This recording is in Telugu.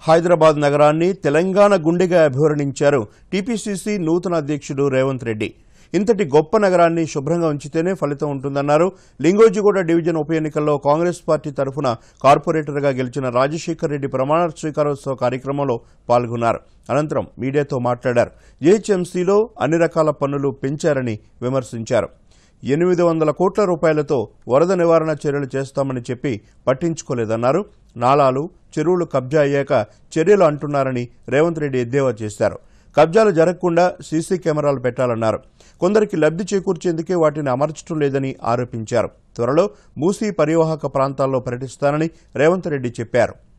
హైదరాబాద్ నగరాన్ని తెలంగాణ గుండెగా అభివర్ణించారు టీపీసీసీ నూతన అధ్యక్షుడు రేవంత్ రెడ్డి ఇంతటి గొప్ప నగరాన్ని శుభ్రంగా ఉంచితేనే ఫలితం ఉంటుందన్నారు లింగోజిగూడ డివిజన్ ఉప ఎన్నికల్లో కాంగ్రెస్ పార్టీ తరఫున కార్పొరేటర్గా గెలిచిన రాజశేఖర్ రెడ్డి ప్రమాణ స్వీకారోత్సవ కార్యక్రమంలో పాల్గొన్నారు అనంతరం మీడియాతో మాట్లాడారు జీహెచ్ఎంసీలో అన్ని రకాల పన్నులు పెంచారని విమర్శించారు ఎనిమిది వందల కోట్ల రూపాయలతో వరద నివారణ చర్యలు చేస్తామని చెప్పి పట్టించుకోలేదన్నారు నాలాలు చెరువులు కబ్జా అయ్యాక చర్యలు అంటున్నారని రేవంత్ రెడ్డి ఎద్దేవా చేశారు కబ్జాలు జరగకుండా సీసీ కెమెరాలు పెట్టాలన్నారు కొందరికి లబ్ధి చేకూర్చేందుకే వాటిని అమర్చడం లేదని ఆరోపించారు త్వరలో మూసీ పరివాహక ప్రాంతాల్లో పర్యటిస్తానని రేవంత్ రెడ్డి చెప్పారు